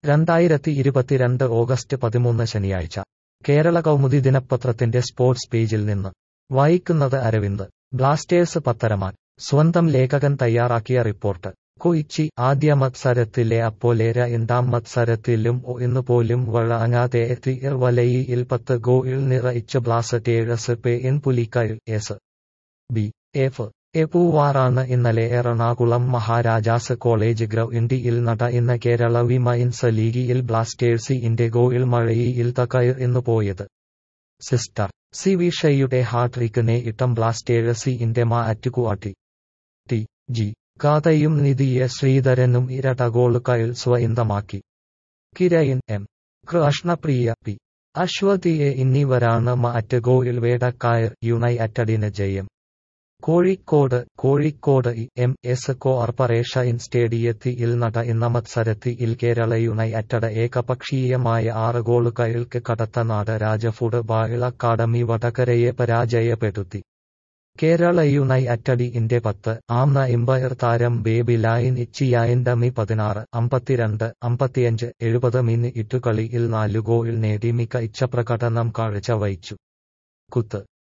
രണ്ടായിരത്തി ഇരുപത്തിരണ്ട് ഓഗസ്റ്റ് പതിമൂന്ന് ശനിയാഴ്ച കേരള കൗമുദി ദിനപത്രത്തിന്റെ സ്പോർട്സ് പേജിൽ നിന്ന് വായിക്കുന്നത് അരവിന്ദ് ബ്ലാസ്റ്റേഴ്സ് പത്തരമാൻ സ്വന്തം ലേഖകൻ തയ്യാറാക്കിയ റിപ്പോർട്ട് കൊയിച്ചി ആദ്യ മത്സരത്തിലെ അപ്പോലെ രണ്ടാം മത്സരത്തിലും ഇന്നുപോലും വഴങ്ങാതെ എത്തി വലയിൽ പത്ത് ഗോൾ നിറയിച്ച് ബ്ലാസ്റ്റേഴ്സ് പെയിൻ പുലിക്കയിൽ എസ് ബി എഫ് എ പൂവാറാണ് ഇന്നലെ എറണാകുളം മഹാരാജാസ് കോളേജ് ഗ്രൗണ്ടിൽ നടന്ന കേരള വിമൻസ് ലീഗിൽ ബ്ലാസ്റ്റേഴ്സ് ഇന്റെ ഗോയിൽ മഴയിൽ തകയർ എന്ന് പോയത് സിസ്റ്റർ സി വിഷയുടെ ഹാട്രിക്കിനെ ഇട്ടം ബ്ലാസ്റ്റേഴ്സ് ഇന്റെ മാറ്റുകുവാട്ടി ടി ജി കാതയും നിധിയെ ശ്രീധരനും ഇരട്ട ഗോളുകൾ സ്വന്തമാക്കി കിരയൻ എം കൃഷ്ണപ്രിയ പി അശ്വതിയെ എന്നിവരാണ് മാറ്റ് ഗോയിൽ വേടക്കായർ യുണൈറ്റഡിന് ജയം Kozhikode Kozhikode M S corporation സ്റ്റേഡിയത്തിൽ നടന്ന മത്സരത്തിൽ കേരള യുണൈറ്റഡ് ഏകപക്ഷീയമായ ആറ് ഗോളുകൾക്ക് കടത്തനാട് രാജ ഫുട്ബോൾ അക്കാദമി വടകരയെ പരാജയപ്പെടുത്തി കേരള യുണൈറ്റഡിന്റെ പത്ത് ആംന എംപയർ താരം ബേബി ലൈൻ ഇച്ചിയായിന്റെ മി പതിനാറ് അമ്പത്തിരണ്ട് അമ്പത്തിയഞ്ച് എഴുപത് മിനിറ്റുകളിൽ നാലു ഗോൾ നേടി മികച്ച പ്രകടനം കാഴ്ചവച്ചു കുത്ത്